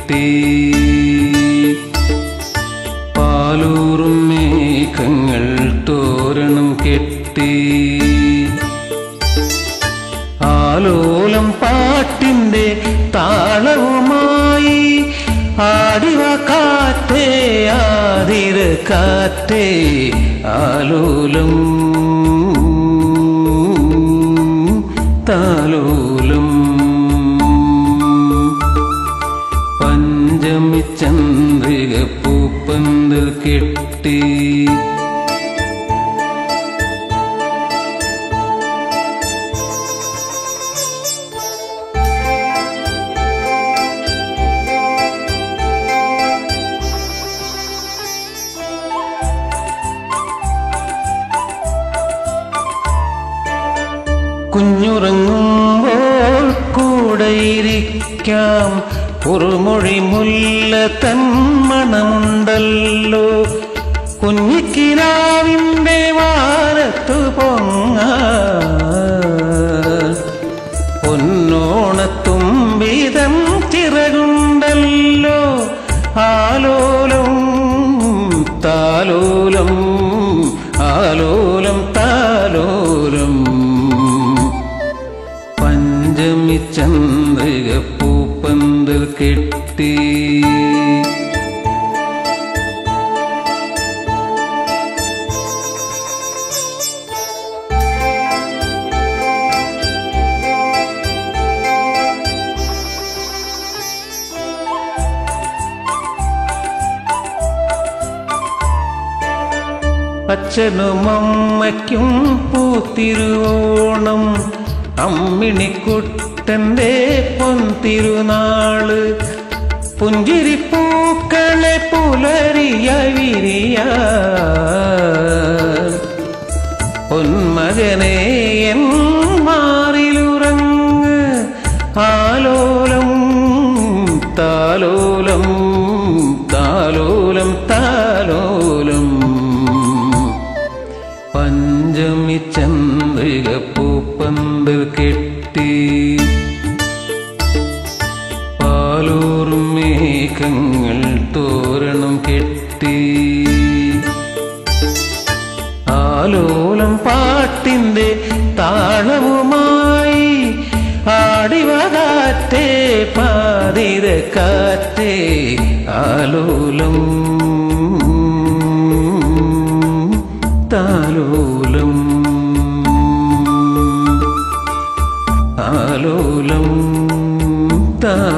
കെട്ടി പാലൂറും മേഘങ്ങൾ തോരണം കെട്ടി ആലോലം പാട്ടിന്റെ താളവുമായി ആടിവ കാറ്റേ ആതിര കാറ്റേ ആലോലം താലോലം പഞ്ചമി ചന്ദ്രിക പൂപ്പന്തൽ കെട്ടി കുഞ്ഞുറങ്ങുമ്പോൾ കൂടെയിരിക്കാം കുറുമൊഴി മുല്ല തന്മണമുണ്ടല്ലോ കുഞ്ഞിക്കിനാവിൻ്റെ വാരത്തു പൊങ്ങ പൊന്നോണത്തുമ്പിതം ചിറകുണ്ടല്ലോ ആലോലം താലോലം ആലോലം താലോലം പഞ്ചമി ചന്ദ്രിക പൂപ്പന്തൽ കെട്ടി അച്ഛനും അമ്മയ്ക്കും പൂത്തിരുവോണം അമ്മിണിക്കുട്ടന്റെ പൊൻതിരുനാള് പുഞ്ചിരിപ്പൂക്കളെ പുലരിയ വിരിയ പൊന്മകനെ എൻ മാറിലുറങ്ങ് ആലോലം താലോലം താലോലം താലോലം പഞ്ചമി ചന്ദ്രിക പൂപ്പന്തൽ കെട്ടി പാലൂറും മേഘങ്ങൾ തോരണം കെട്ടി ആലോലം പാട്ടിന്റെ താളവുമായി ആടിവകാറ്റേ പാതിര കാറ്റേ ആലോലം താലോലം ആലോലം താ